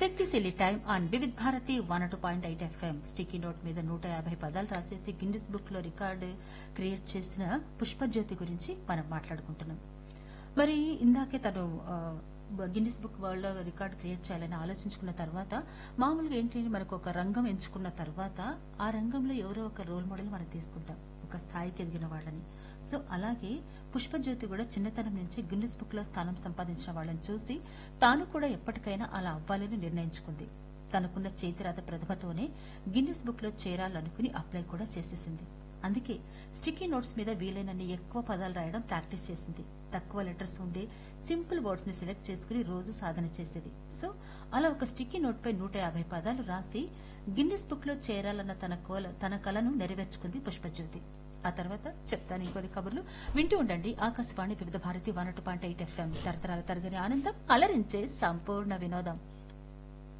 శక్తిశీలి time on Vividh Bharati one two point eight FM sticky note మీద నూట యాభై పదాలు రాసేసి గిన్నిస్ బుక్ లో రికార్డు క్రియేట్ చేసిన పుష్పజ్యోతి గురించి మనం మాట్లాడుకుంటున్నాం మరి ఇందాకే తను ఆ, గిన్నిస్ బుక్ వరల్డ్ లో రికార్డ్ క్రియేట్ చేయాలని ఆలోచించుకున్న తర్వాత మామూలుగా ఏంటి మనకు ఒక రంగం ఎంచుకున్న తర్వాత ఆ రంగంలో ఎవరో ఒక రోల్ మోడల్ మనం తీసుకుంటాం ఒక స్థాయికి ఎదిగిన వాళ్ళని సో అలాగే పుష్పజ్యోతి కూడా చిన్నతనం నుంచి గిన్నిస్ బుక్ లో స్థానం సంపాదించిన వాళ్ళని చూసి తాను కూడా ఎప్పటికైనా అలా అవ్వాలని నిర్ణయించుకుంది తనకున్న చేతిరాత ప్రతిభతోనే గిన్నిస్ బుక్ లో చేరాలనుకుని అప్లై కూడా చేసేసింది అందుకే స్టిక్కీ నోట్స్ మీద వీలైనన్ని ఎక్కువ పదాలు రాయడం ప్రాక్టీస్ చేసింది తక్కువ లెటర్స్ ఉండే సింపుల్ వర్డ్స్ ని సెలెక్ట్ చేసుకుని రోజు సాధన చేసేది సో అలా ఒక స్టిక్కీ నోట్ పై నూట యాభై పదాలు రాసి గిన్నిస్ బుక్ లో చేరాలన్న తన కోల- తన కలను నెరవేర్చుకుంది పుష్పజ్యోతి ఆ తర్వాత చెప్తాను ఇంకొన్ని కబుర్లు వింటూ ఉండండి Akashvani Vividh Bharati one point eight FM తరతరాల తరగని ఆనందం అలరించే సంపూర్ణ వినోదం